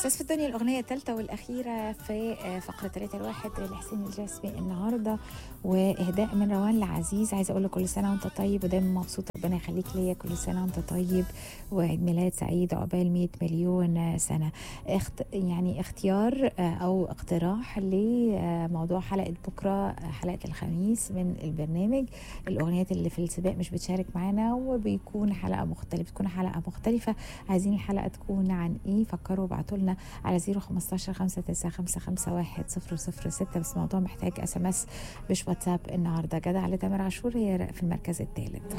استاذ في الدنيا الاغنيه الثالثه والاخيره في فقره 3 الواحد لحسين الجسمي النهارده واهداء من روان لعزيز عايزه اقول له كل سنه وانت طيب ودايما مبسوط ربنا يخليك ليا كل سنه وانت طيب وعيد ميلاد سعيد عقبال 100 مليون سنه اخت يعني اختيار او اقتراح لموضوع حلقه بكره حلقه الخميس من البرنامج الاغنيات اللي في السباق مش بتشارك معانا وبيكون حلقه مختلفه بتكون حلقه مختلفه عايزين الحلقه تكون عن ايه فكروا ابعتوا لنا على 015 59551 006 بس الموضوع محتاج اس ام اس مش واتساب النهارده جدع لتامر عاشور هي في المركز الثالث